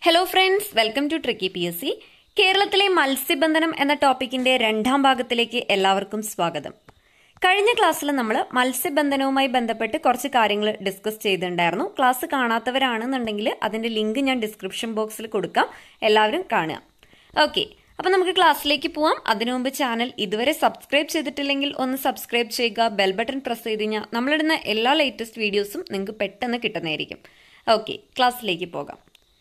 hello friends welcome to tricky P S C കേരളത്തിലെ മത്സ്യബന്ധനം എന്ന ടോപ്പിക്കിന്റെ രണ്ടാം ഭാഗത്തിലേക്ക് എല്ലാവർക്കും സ്വാഗതം കഴിഞ്ഞ ക്ലാസ്സിൽ നമ്മൾ മത്സ്യബന്ധനവുമായി ബന്ധപ്പെട്ട് കുറച്ച് കാര്യങ്ങൾ ഡിസ്കസ് ചെയ്തിട്ടുണ്ടായിരുന്നു ക്ലാസ് കാണാത്തവരാണെന്നുണ്ടെങ്കിൽ അതിന്റെ ലിങ്ക് ഞാൻ ഡിസ്ക്രിപ്ഷൻ ബോക്സിൽ കൊടുക്കാം എല്ലാവരും കാണുക ഓക്കെ അപ്പം നമുക്ക് ക്ലാസ്സിലേക്ക് പോവാം അതിനു മുമ്പ് ചാനൽ ഇതുവരെ സബ്സ്ക്രൈബ് ചെയ്തിട്ടില്ലെങ്കിൽ ഒന്ന് സബ്സ്ക്രൈബ് ചെയ്യുക ബെൽ ബട്ടൺ പ്രസ് ചെയ്ത് കഴിഞ്ഞാൽ നമ്മളിടുന്ന എല്ലാ ലേറ്റസ്റ്റ് വീഡിയോസും നിങ്ങൾക്ക് പെട്ടെന്ന് കിട്ടുന്നതായിരിക്കും ഓക്കെ ക്ലാസ്സിലേക്ക് പോകാം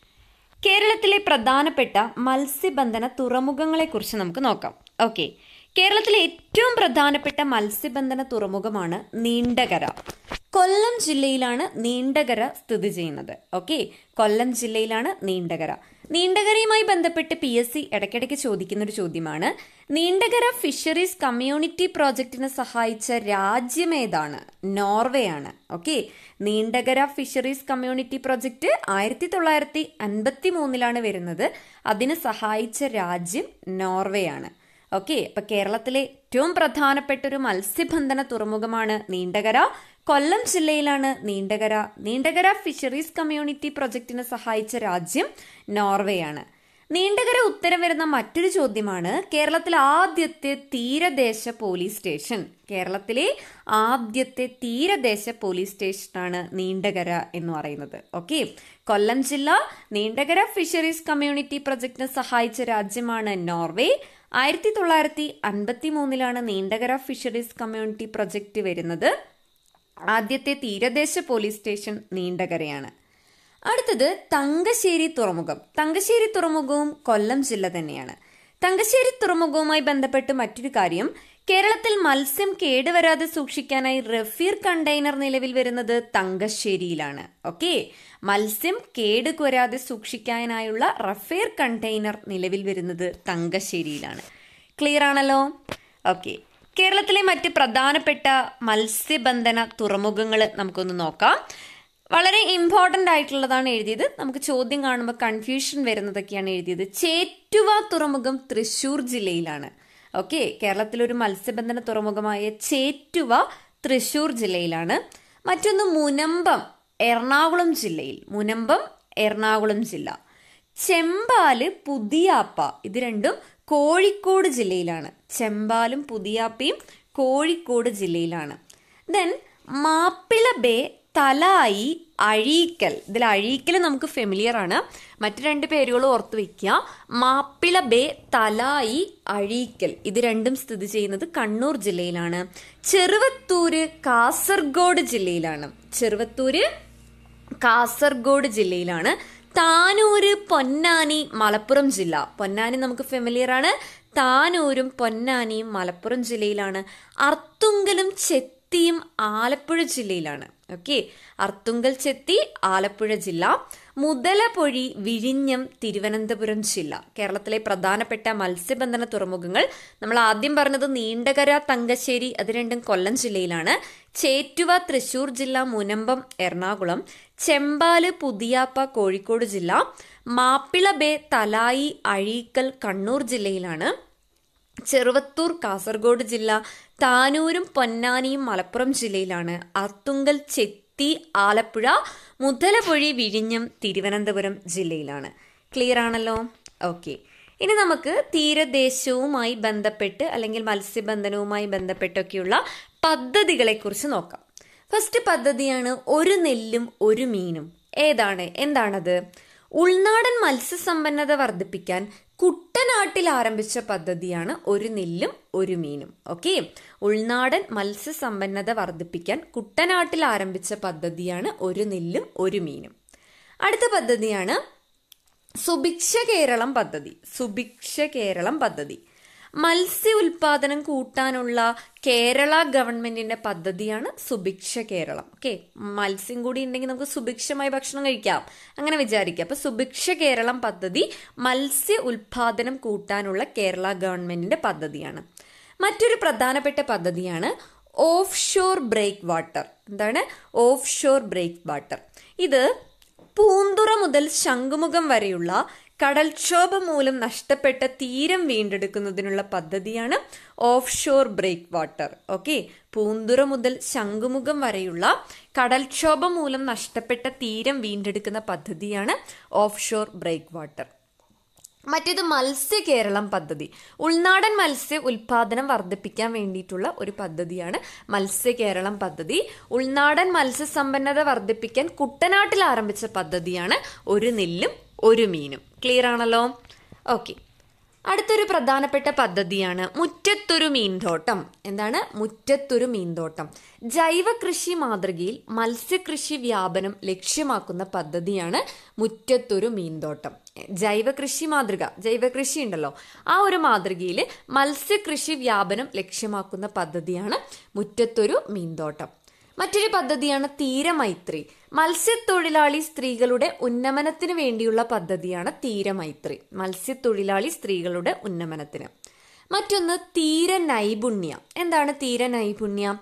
കേരളത്തിലെ പ്രധാനപ്പെട്ട മത്സ്യബന്ധന തുറമുഖങ്ങളെക്കുറിച്ച് നമുക്ക് നോക്കാം ഓക്കെ കേരളത്തിലെ ഏറ്റവും പ്രധാനപ്പെട്ട മത്സ്യബന്ധന തുറമുഖമാണ് നീണ്ടകര കൊല്ലം ജില്ലയിലാണ് നീണ്ടകര സ്ഥിതി ചെയ്യുന്നത് ഓക്കെ കൊല്ലം ജില്ലയിലാണ് നീണ്ടകര നീണ്ടകരയുമായി ബന്ധപ്പെട്ട് പി എസ് സി ഇടയ്ക്കിടയ്ക്ക് ചോദിക്കുന്ന ഒരു ചോദ്യമാണ് നീണ്ടകര ഫിഷറീസ് കമ്മ്യൂണിറ്റി പ്രോജക്റ്റിനെ സഹായിച്ച രാജ്യം ഏതാണ് നോർവേ ആണ് okay Neendakara fisheries community project ആയിരത്തി തൊള്ളായിരത്തി അൻപത്തി മൂന്നിലാണ് വരുന്നത് അതിന് സഹായിച്ച രാജ്യം നോർവേ ആണ് ഓക്കെ അപ്പൊ കേരളത്തിലെ ഏറ്റവും പ്രധാനപ്പെട്ട ഒരു മത്സ്യബന്ധന തുറമുഖമാണ് നീണ്ടകര കൊല്ലം ജില്ലയിലാണ് നീണ്ടകര നീണ്ടകര ഫിഷറീസ് കമ്മ്യൂണിറ്റി പ്രൊജക്ടിനെ സഹായിച്ച രാജ്യം നോർവേ ആണ് നീണ്ടകര ഉത്തരം വരുന്ന മറ്റൊരു ചോദ്യമാണ് കേരളത്തിലെ ആദ്യത്തെ തീരദേശ പോലീസ് സ്റ്റേഷൻ കേരളത്തിലെ ആദ്യത്തെ തീരദേശ പോലീസ് സ്റ്റേഷനാണ് നീണ്ടകര എന്ന് പറയുന്നത് ഓക്കെ കൊല്ലം ജില്ല നീണ്ടകര ഫിഷറീസ് കമ്മ്യൂണിറ്റി പ്രൊജക്ടിനെ സഹായിച്ച രാജ്യമാണ് നോർവേ ആയിരത്തി തൊള്ളായിരത്തി അൻപത്തി മൂന്നിലാണ് നീണ്ടകര ഫിഷറീസ് കമ്മ്യൂണിറ്റി പ്രൊജക്ട് വരുന്നത് ആദ്യത്തെ തീരദേശ പോലീസ് സ്റ്റേഷൻ നീണ്ടകരയാണ് അടുത്തത് തങ്കശ്ശേരി തുറമുഖം തങ്കശ്ശേരി തുറമുഖവും കൊല്ലം ജില്ല തന്നെയാണ് തങ്കശ്ശേരി തുറമുഖവുമായി ബന്ധപ്പെട്ട് മറ്റൊരു കാര്യം കേരളത്തിൽ മത്സ്യം കേടുവരാതെ സൂക്ഷിക്കാനായി റഫീർ കണ്ടെയ്നർ നിലവിൽ വരുന്നത് തങ്കശ്ശേരിയിലാണ് ഓക്കെ മത്സ്യം കേടുവരാതെ സൂക്ഷിക്കാനായുള്ള റഫേർ കണ്ടെയ്നർ നിലവിൽ വരുന്നത് തങ്കശ്ശേരിയിലാണ് ക്ലിയർ ആണല്ലോ ഓക്കെ കേരളത്തിലെ മറ്റ് പ്രധാനപ്പെട്ട മത്സ്യബന്ധന തുറമുഖങ്ങൾ നമുക്കൊന്ന് നോക്കാം വളരെ ഇമ്പോർട്ടൻ്റ് ആയിട്ടുള്ളതാണ് എഴുതിയത് നമുക്ക് ചോദ്യം കാണുമ്പോൾ കൺഫ്യൂഷൻ വരുന്നതൊക്കെയാണ് എഴുതിയത് ചേറ്റുവ തുറമുഖം തൃശൂർ ജില്ലയിലാണ് ഓക്കെ കേരളത്തിലൊരു മത്സ്യബന്ധന തുറമുഖമായ ചേറ്റുവ തൃശൂർ ജില്ലയിലാണ് മറ്റൊന്ന് മുനമ്പം എറണാകുളം ജില്ലയിൽ മുനമ്പം എറണാകുളം ജില്ല ചെമ്പാല് പുതിയാപ്പ ഇത് രണ്ടും കോഴിക്കോട് ജില്ലയിലാണ് ചെമ്പാലും പുതിയാപ്പയും കോഴിക്കോട് ജില്ലയിലാണ് ദെൻ മാപ്പിള ബേ തലായി അഴീക്കൽ ഇതിൽ അഴീക്കൽ നമുക്ക് ഫെമിലിയർ ആണ് മറ്റു രണ്ട് പേരുകളും ഓർത്ത് വെക്കുക മാപ്പിള ബേ തലായി അഴീക്കൽ ഇത് രണ്ടും സ്ഥിതി ചെയ്യുന്നത് കണ്ണൂർ ജില്ലയിലാണ് ചെറുവത്തൂര് കാസർഗോഡ് ജില്ലയിലാണ് ചെറുവത്തൂര് കാസർഗോഡ് ജില്ലയിലാണ് താനൂര് പൊന്നാനി മലപ്പുറം ജില്ല പൊന്നാനി നമുക്ക് ഫെമിലിയർ ആണ് താനൂരും പൊന്നാനിയും മലപ്പുറം ജില്ലയിലാണ് അർത്തുങ്കലും ചെത്തിയും ആലപ്പുഴ ജില്ലയിലാണ് ഓക്കെ അർത്തുങ്കൽ ചെത്തി ആലപ്പുഴ ജില്ല മുതലപൊഴി വിഴിഞ്ഞം തിരുവനന്തപുരം ജില്ല കേരളത്തിലെ പ്രധാനപ്പെട്ട മത്സ്യബന്ധന തുറമുഖങ്ങൾ നമ്മൾ ആദ്യം പറഞ്ഞത് നീണ്ടകര തങ്കശ്ശേരി അത് രണ്ടും കൊല്ലം ജില്ലയിലാണ് ചേറ്റുവ തൃശൂർ ജില്ല മുനമ്പം എറണാകുളം ചെമ്പാല് പുതിയാപ്പ കോഴിക്കോട് ജില്ല മാപ്പിള ബേ തലായി അഴീക്കൽ കണ്ണൂർ ജില്ലയിലാണ് ചെറുവത്തൂർ കാസർഗോഡ് ജില്ല താനൂരും പൊന്നാനിയും മലപ്പുറം ജില്ലയിലാണ് അർത്തുങ്കൽ ചെത്തി ആലപ്പുഴ മുതലപൊഴി വിഴിഞ്ഞം തിരുവനന്തപുരം ജില്ലയിലാണ് ക്ലിയർ ആണല്ലോ ഓക്കെ ഇനി നമുക്ക് തീരദേശവുമായി ബന്ധപ്പെട്ട് അല്ലെങ്കിൽ മത്സ്യബന്ധനവുമായി ബന്ധപ്പെട്ടൊക്കെയുള്ള പദ്ധതികളെക്കുറിച്ച് നോക്കാം ഫസ്റ്റ് പദ്ധതിയാണ് ഒരു നെല്ലും ഒരു മീനും ഏതാണ് എന്താണത് ഉൾനാടൻ മത്സ്യസമ്പന്നത വർദ്ധിപ്പിക്കാൻ കുട്ടനാട്ടിൽ ആരംഭിച്ച പദ്ധതിയാണ് ഒരു നെല്ലും ഒരു മീനും ഓക്കെ ഉൾനാടൻ മത്സ്യസമ്പന്നത വർദ്ധിപ്പിക്കാൻ കുട്ടനാട്ടിൽ ആരംഭിച്ച പദ്ധതിയാണ് ഒരു നെല്ലും ഒരു മീനും അടുത്ത പദ്ധതിയാണ് സുഭിക്ഷ കേരളം പദ്ധതി സുഭിക്ഷ കേരളം പദ്ധതി മത്സ്യ ഉൽപാദനം കൂട്ടാനുള്ള കേരള ഗവൺമെന്റിന്റെ പദ്ധതിയാണ് സുഭിക്ഷ കേരളം ഓക്കെ മത്സ്യം കൂടി ഉണ്ടെങ്കിൽ നമുക്ക് സുഭിക്ഷമായി ഭക്ഷണം കഴിക്കാം അങ്ങനെ വിചാരിക്കാം അപ്പൊ സുഭിക്ഷ കേരളം പദ്ധതി മത്സ്യ ഉൽപാദനം കൂട്ടാനുള്ള കേരള ഗവൺമെന്റിന്റെ പദ്ധതിയാണ് മറ്റൊരു പ്രധാനപ്പെട്ട പദ്ധതിയാണ് ഓഫ് ഷോർ ബ്രേക്ക് വാട്ടർ എന്താണ് ഓഫ് ഷോർ ബ്രേക്ക് വാട്ടർ ഇത് പൂന്തുറ മുതൽ ശംഖുമുഖം വരെയുള്ള കടൽക്ഷോഭം മൂലം നഷ്ടപ്പെട്ട തീരം വീണ്ടെടുക്കുന്നതിനുള്ള പദ്ധതിയാണ് off shore break water okay Poonthura മുതൽ ശംഖുമുഖം വരെയുള്ള കടൽക്ഷോഭം മൂലം നഷ്ടപ്പെട്ട തീരം വീണ്ടെടുക്കുന്ന പദ്ധതിയാണ് ഓഫ് ഷോർ ബ്രേക്ക് വാട്ടർ മറ്റേത് മത്സ്യ കേരളം പദ്ധതി ഉൾനാടൻ മത്സ്യ ഉൽപാദനം വർദ്ധിപ്പിക്കാൻ വേണ്ടിയിട്ടുള്ള ഒരു പദ്ധതിയാണ് മത്സ്യ കേരളം പദ്ധതി ഉൾനാടൻ മത്സ്യസമ്പന്നത വർദ്ധിപ്പിക്കാൻ കുട്ടനാട്ടിൽ ആരംഭിച്ച പദ്ധതിയാണ് ഒരു നെല്ലും ഒരു മീനും ക്ലിയർ ആണല്ലോ ഓക്കെ അടുത്തൊരു പ്രധാനപ്പെട്ട പദ്ധതിയാണ് മുറ്റത്തൊരു മീൻതോട്ടം എന്താണ് മുറ്റത്തൊരു മീൻതോട്ടം ജൈവ കൃഷി മാതൃകയിൽ മത്സ്യകൃഷി വ്യാപനം ലക്ഷ്യമാക്കുന്ന പദ്ധതിയാണ് മുറ്റത്തൊരു മീൻതോട്ടം ജൈവ കൃഷി മാതൃക ജൈവ കൃഷി ഉണ്ടല്ലോ ആ ഒരു മാതൃകയിൽ മത്സ്യകൃഷി വ്യാപനം ലക്ഷ്യമാക്കുന്ന പദ്ധതിയാണ് മുറ്റത്തൊരു മീൻതോട്ടം മറ്റൊരു പദ്ധതിയാണ് തീരമൈത്രി മത്സ്യത്തൊഴിലാളി സ്ത്രീകളുടെ ഉന്നമനത്തിന് വേണ്ടിയുള്ള പദ്ധതിയാണ് തീരമൈത്രി മത്സ്യത്തൊഴിലാളി സ്ത്രീകളുടെ ഉന്നമനത്തിന് മറ്റൊന്ന് തീര നൈപുണ്യം എന്താണ് തീര നൈപുണ്യം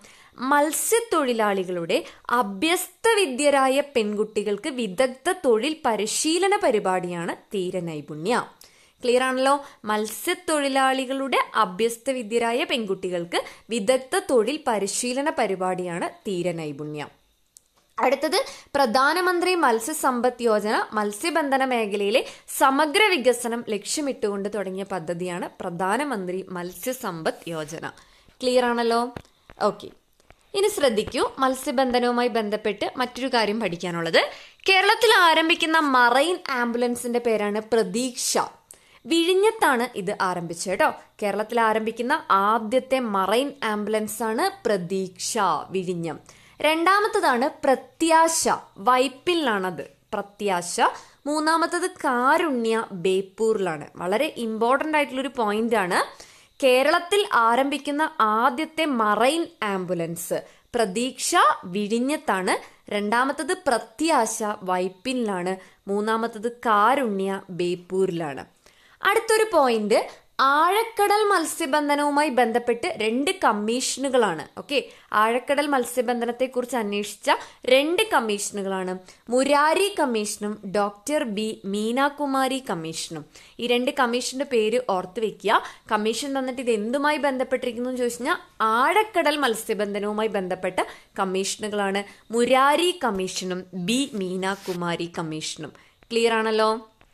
മത്സ്യത്തൊഴിലാളികളുടെ അഭ്യസ്തവിദ്യരായ പെൺകുട്ടികൾക്ക് വിദഗ്ധ തൊഴിൽ പരിശീലന പരിപാടിയാണ് തീര നൈപുണ്യം ക്ലിയർ ആണല്ലോ മത്സ്യത്തൊഴിലാളികളുടെ അഭ്യസ്തവിദ്യരായ പെൺകുട്ടികൾക്ക് വിദഗ്ധ തൊഴിൽ പരിശീലന പരിപാടിയാണ് തീര നൈപുണ്യം അടുത്തത് പ്രധാനമന്ത്രി മത്സ്യസമ്പദ് യോജന മത്സ്യബന്ധന മേഖലയിലെ സമഗ്ര വികസനം ലക്ഷ്യമിട്ടുകൊണ്ട് തുടങ്ങിയ പദ്ധതിയാണ് പ്രധാനമന്ത്രി മത്സ്യസമ്പദ് യോജന ക്ലിയർ ആണല്ലോ ഓക്കെ ഇനി ശ്രദ്ധിക്കൂ മത്സ്യബന്ധനവുമായി ബന്ധപ്പെട്ട് മറ്റൊരു കാര്യം പഠിക്കാനുള്ളത് കേരളത്തിൽ ആരംഭിക്കുന്ന മറൈൻ ആംബുലൻസിന്റെ പേരാണ് പ്രതീക്ഷ വിഴിഞ്ഞത്താണ് ഇത് ആരംഭിച്ചത് കേട്ടോ കേരളത്തിൽ ആരംഭിക്കുന്ന ആദ്യത്തെ മറൈൻ ആംബുലൻസ് ആണ് പ്രതീക്ഷ വിഴിഞ്ഞം രണ്ടാമത്തതാണ് പ്രത്യാശ വൈപ്പിലാണത് പ്രത്യാശ മൂന്നാമത്തത് കാരുണ്യ ബേപ്പൂരിലാണ് വളരെ ഇമ്പോർട്ടൻ്റ് ആയിട്ടുള്ളൊരു പോയിന്റ് ആണ് കേരളത്തിൽ ആരംഭിക്കുന്ന ആദ്യത്തെ മറൈൻ ആംബുലൻസ് പ്രതീക്ഷ വിഴിഞ്ഞത്താണ് രണ്ടാമത്തത് പ്രത്യാശ വൈപ്പിനിലാണ് മൂന്നാമത്തത് കാരുണ്യ ബേപ്പൂരിലാണ് അടുത്തൊരു പോയിന്റ് ആഴക്കടൽ മത്സ്യബന്ധനവുമായി ബന്ധപ്പെട്ട് രണ്ട് കമ്മീഷനുകളാണ് ഓക്കെ ആഴക്കടൽ മത്സ്യബന്ധനത്തെ കുറിച്ച് അന്വേഷിച്ച രണ്ട് കമ്മീഷനുകളാണ് മുരാരി കമ്മീഷനും ഡോക്ടർ ബി മീനാകുമാരി കമ്മീഷനും ഈ രണ്ട് കമ്മീഷന്റെ പേര് ഓർത്ത് വെക്കുക കമ്മീഷൻ തന്നിട്ട് ഇത് എന്തുമായി ബന്ധപ്പെട്ടിരിക്കുന്നു എന്ന് ചോദിച്ചു കഴിഞ്ഞാൽ ആഴക്കടൽ മത്സ്യബന്ധനവുമായി ബന്ധപ്പെട്ട കമ്മീഷനുകളാണ് മുരാരി കമ്മീഷനും ബി മീനാകുമാരി കമ്മീഷനും ക്ലിയർ ആണല്ലോ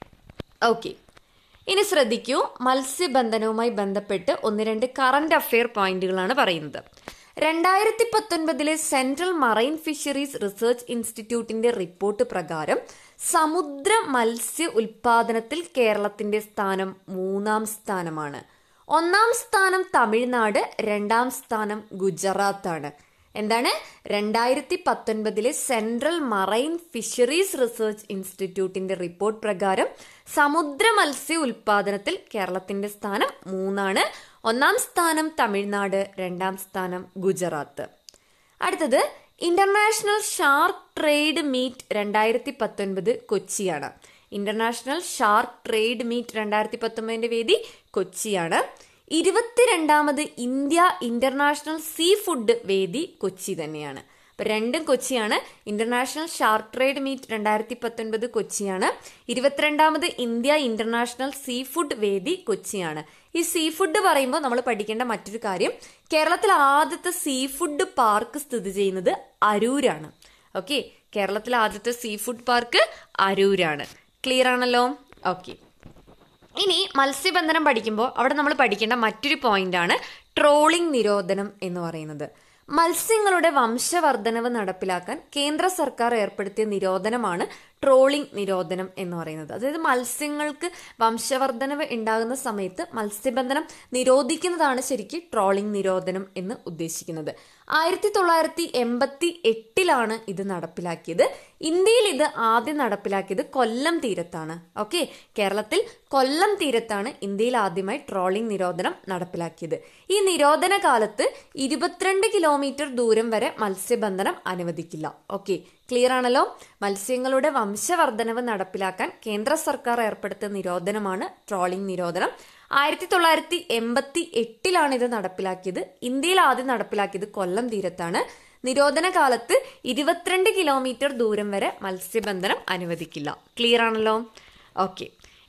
ഓക്കെ ഇനി ശ്രദ്ധിക്കൂ മത്സ്യബന്ധനവുമായി ബന്ധപ്പെട്ട് ഒന്ന് രണ്ട് കറന്റ് അഫെയർ പോയിന്റുകളാണ് പറയുന്നത് രണ്ടായിരത്തി പത്തൊൻപതിലെ സെൻട്രൽ മറൈൻ ഫിഷറീസ് റിസർച്ച് ഇൻസ്റ്റിറ്റ്യൂട്ടിന്റെ റിപ്പോർട്ട് പ്രകാരം സമുദ്ര മത്സ്യ ഉൽപാദനത്തിൽ കേരളത്തിന്റെ സ്ഥാനം മൂന്നാം സ്ഥാനമാണ് ഒന്നാം സ്ഥാനം തമിഴ്നാട് രണ്ടാം സ്ഥാനം ഗുജറാത്താണ് എന്താണ് രണ്ടായിരത്തി പത്തൊൻപതിലെ സെൻട്രൽ മറൈൻ ഫിഷറീസ് റിസർച്ച് ഇൻസ്റ്റിറ്റ്യൂട്ടിന്റെ റിപ്പോർട്ട് പ്രകാരം സമുദ്ര മത്സ്യ ഉൽപാദനത്തിൽ കേരളത്തിന്റെ സ്ഥാനം മൂന്നാണ് ഒന്നാം സ്ഥാനം തമിഴ്നാട് രണ്ടാം സ്ഥാനം ഗുജറാത്ത് അടുത്തത് ഇന്റർനാഷണൽ ഷാർക്ക് ട്രേഡ് മീറ്റ് രണ്ടായിരത്തി പത്തൊൻപത് കൊച്ചിയാണ് ഇന്റർനാഷണൽ ഷാർക്ക് ട്രേഡ് മീറ്റ് രണ്ടായിരത്തി പത്തൊമ്പതിന്റെ വേദി കൊച്ചിയാണ് ഇരുപത്തിരണ്ടാമത് ഇന്ത്യ ഇന്റർനാഷണൽ സീ ഫുഡ് വേദി കൊച്ചി തന്നെയാണ് അപ്പൊ രണ്ടും കൊച്ചിയാണ് ഇന്റർനാഷണൽ ഷാർക്ക് ട്രേഡ് മീറ്റ് രണ്ടായിരത്തി പത്തൊൻപത് കൊച്ചിയാണ് ഇരുപത്തിരണ്ടാമത് ഇന്ത്യ ഇന്റർനാഷണൽ സീ ഫുഡ് വേദി കൊച്ചിയാണ് ഈ സീ ഫുഡ് പറയുമ്പോൾ നമ്മൾ പഠിക്കേണ്ട മറ്റൊരു കാര്യം കേരളത്തിൽ ആദ്യത്തെ സീ ഫുഡ് പാർക്ക് സ്ഥിതി ചെയ്യുന്നത് അരൂരാണ് ഓക്കെ കേരളത്തിലെ ആദ്യത്തെ സീ ഫുഡ് പാർക്ക് അരൂരാണ് ക്ലിയർ ആണല്ലോ ഓക്കെ ഇനി മത്സ്യബന്ധനം പഠിക്കുമ്പോൾ അവിടെ നമ്മൾ പഠിക്കേണ്ട മറ്റൊരു പോയിന്റാണ് ട്രോളിംഗ് നിരോധനം എന്ന് പറയുന്നത് മത്സ്യങ്ങളുടെ വംശവർദ്ധനവ് നടപ്പിലാക്കാൻ കേന്ദ്ര സർക്കാർ ഏർപ്പെടുത്തിയ നിരോധനമാണ് ട്രോളിംഗ് നിരോധനം എന്ന് പറയുന്നത് അതായത് മത്സ്യങ്ങൾക്ക് വംശവർദ്ധനവ് ഉണ്ടാകുന്ന സമയത്ത് മത്സ്യബന്ധനം നിരോധിക്കുന്നതാണ് ശരിക്കും ട്രോളിംഗ് നിരോധനം എന്ന് ഉദ്ദേശിക്കുന്നത് ആയിരത്തി തൊള്ളായിരത്തി എൺപത്തി എട്ടിലാണ് ഇത് നടപ്പിലാക്കിയത് ഇന്ത്യയിൽ ഇത് ആദ്യം നടപ്പിലാക്കിയത് കൊല്ലം തീരത്താണ് ഓക്കെ കേരളത്തിൽ കൊല്ലം തീരത്താണ് ഇന്ത്യയിൽ ആദ്യമായി ട്രോളിംഗ് നിരോധനം നടപ്പിലാക്കിയത് ഈ നിരോധന കാലത്ത് ഇരുപത്തിരണ്ട് കിലോമീറ്റർ ദൂരം വരെ മത്സ്യബന്ധനം അനുവദിക്കില്ല ഓക്കെ ക്ലിയർ ആണല്ലോ മത്സ്യങ്ങളുടെ വംശവർദ്ധനവ് നടപ്പിലാക്കാൻ കേന്ദ്ര സർക്കാർ ഏർപ്പെടുത്തിയ നിരോധനമാണ് ട്രോളിംഗ് നിരോധനം ആയിരത്തി തൊള്ളായിരത്തി എൺപത്തി എട്ടിലാണ് ഇത് നടപ്പിലാക്കിയത് ഇന്ത്യയിൽ ആദ്യം നടപ്പിലാക്കിയത് കൊല്ലം തീരത്താണ് നിരോധന കാലത്ത് ഇരുപത്തിരണ്ട് കിലോമീറ്റർ ദൂരം വരെ മത്സ്യബന്ധനം അനുവദിക്കില്ല ക്ലിയർ ആണല്ലോ ഓക്കെ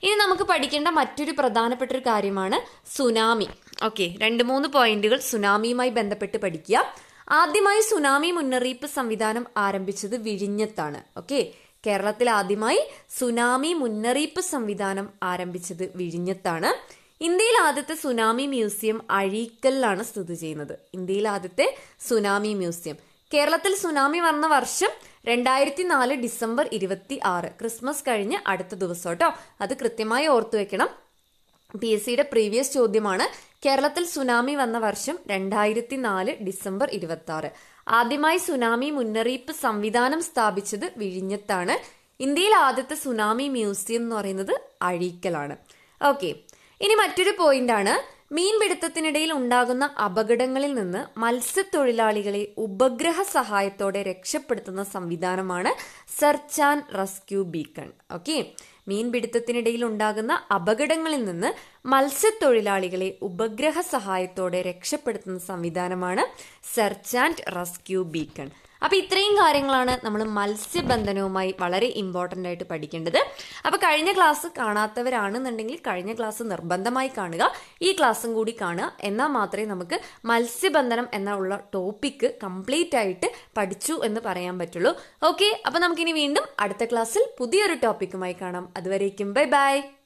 ഇനി നമുക്ക് പഠിക്കേണ്ട മറ്റൊരു പ്രധാനപ്പെട്ട ഒരു കാര്യമാണ് സുനാമി ഓക്കെ രണ്ട് മൂന്ന് പോയിന്റുകൾ സുനാമിയുമായി ബന്ധപ്പെട്ട് പഠിക്കുക ആദ്യമായി സുനാമി മുന്നറിയിപ്പ് സംവിധാനം ആരംഭിച്ചത് വിഴിഞ്ഞത്താണ് ഓക്കെ കേരളത്തിൽ ആദ്യമായി സുനാമി മുന്നറിയിപ്പ് സംവിധാനം ആരംഭിച്ചത് വിഴിഞ്ഞത്താണ് ഇന്ത്യയിൽ ആദ്യത്തെ സുനാമി മ്യൂസിയം അഴീക്കലിലാണ് സ്ഥിതി ചെയ്യുന്നത് ഇന്ത്യയിൽ ആദ്യത്തെ സുനാമി മ്യൂസിയം കേരളത്തിൽ സുനാമി വന്ന വർഷം രണ്ടായിരത്തി നാല് ഡിസംബർ ഇരുപത്തി ആറ് ക്രിസ്മസ് കഴിഞ്ഞ് അടുത്ത ദിവസം കേട്ടോ അത് കൃത്യമായി ഓർത്തു വെക്കണം പി എസ് സിയുടെ പ്രീവിയസ് ചോദ്യമാണ് കേരളത്തിൽ സുനാമി വന്ന വർഷം രണ്ടായിരത്തി നാല് ഡിസംബർ ഇരുപത്തി ആറ് ആദ്യമായി സുനാമി മുന്നറിയിപ്പ് സംവിധാനം സ്ഥാപിച്ചത് വിഴിഞ്ഞത്താണ് ഇന്ത്യയിൽ ആദ്യത്തെ സുനാമി മ്യൂസിയം എന്ന് പറയുന്നത് അഴീക്കലാണ് ഓക്കെ ഇനി മറ്റൊരു പോയിന്റ് ആണ് മീൻപിടുത്തത്തിനിടയിൽ ഉണ്ടാകുന്ന അപകടങ്ങളിൽ നിന്ന് മത്സ്യത്തൊഴിലാളികളെ ഉപഗ്രഹ സഹായത്തോടെ രക്ഷപ്പെടുത്തുന്ന സംവിധാനമാണ് search and rescue beacon okay മീൻപിടുത്തത്തിനിടയിൽ ഉണ്ടാകുന്ന അപകടങ്ങളിൽ നിന്ന് മത്സ്യത്തൊഴിലാളികളെ ഉപഗ്രഹ സഹായത്തോടെ രക്ഷപ്പെടുത്തുന്ന സംവിധാനമാണ് സെർച്ച് ആൻഡ് റെസ്ക്യൂ ബീക്കൺ അപ്പൊ ഇത്രയും കാര്യങ്ങളാണ് നമ്മൾ മത്സ്യബന്ധനവുമായി വളരെ ഇമ്പോർട്ടൻ്റ് ആയിട്ട് പഠിക്കേണ്ടത് അപ്പൊ കഴിഞ്ഞ ക്ലാസ് കാണാത്തവരാണെന്നുണ്ടെങ്കിൽ കഴിഞ്ഞ ക്ലാസ് നിർബന്ധമായി കാണുക ഈ ക്ലാസ്സും കൂടി കാണുക എന്നാൽ മാത്രമേ നമുക്ക് മത്സ്യബന്ധനം എന്ന ഉള്ള ടോപ്പിക്ക് കംപ്ലീറ്റ് ആയിട്ട് പഠിച്ചു എന്ന് പറയാൻ പറ്റുള്ളൂ ഓക്കെ അപ്പൊ നമുക്കിനി വീണ്ടും അടുത്ത ക്ലാസ്സിൽ പുതിയൊരു ടോപ്പിക്കുമായി കാണാം അതുവരേക്കും ബൈ ബൈ